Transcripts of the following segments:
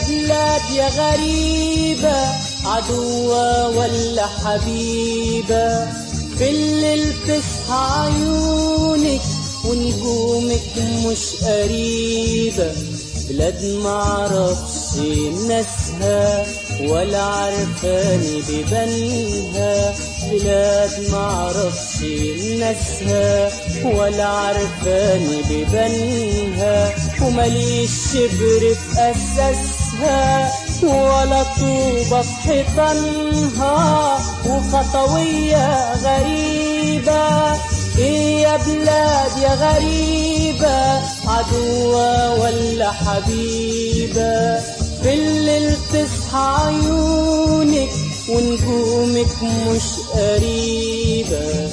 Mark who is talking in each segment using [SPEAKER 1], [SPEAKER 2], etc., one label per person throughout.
[SPEAKER 1] بلاد يا غريبة عدوة ولا حبيبة في الليل تصحى عيونك ونجومك مش قريبة بلاد معرفش ناسها ولا عرفاني ببنها بلاد معرفش ناسها ولا عرفاني ببنها ومليش شبر في أساسها ولا طوبة في حيطانها وخطوية غريبة ايه يا بلاد يا غريبة عدوة ولا حبيبة في الليل تصحى عيونك ونجومك مش قريبة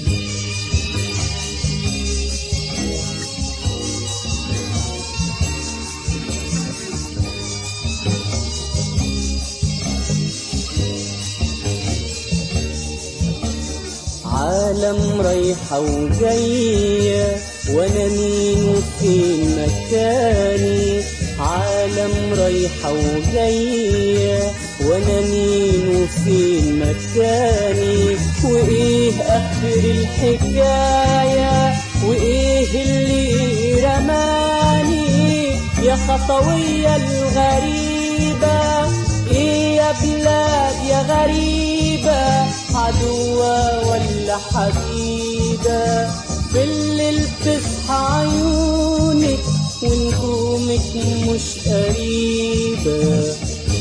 [SPEAKER 1] عالم رايحة وجاية وانا مين وفين مكاني عالم رايحة وجاية وانا مين وفين مكاني وايه اخر الحكاية وايه اللي رماني يا خطوية الغريبة ايه يا بلاد يا غريبة عدوة ولا حبيبة في الليل تصحى عيونك ونجومك مش قريبة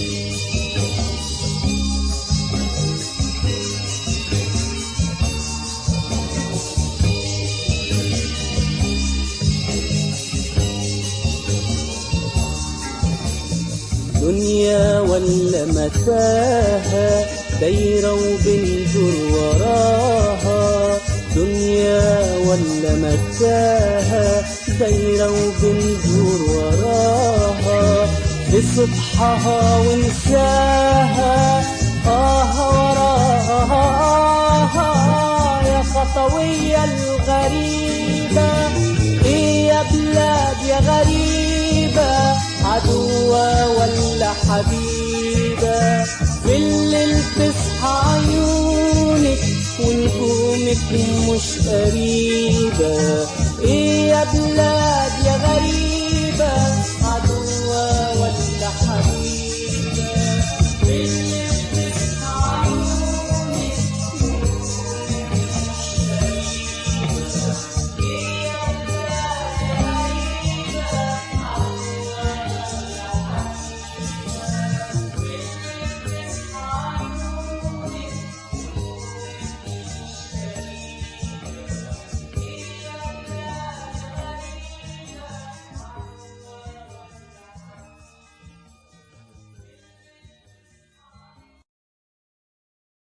[SPEAKER 1] دنيا ولا متاهة دايرة وبندور وراها دنيا ولا متاهة دايرة وبندور وراها في صبحها ونساها آه وراها آه يا خطوية الغريبة إيه يا بلاد يا غريبة عدوة ولا حبيبة في الليل تصحى عيونك ونجومك مش قريبة ايه يا بلاد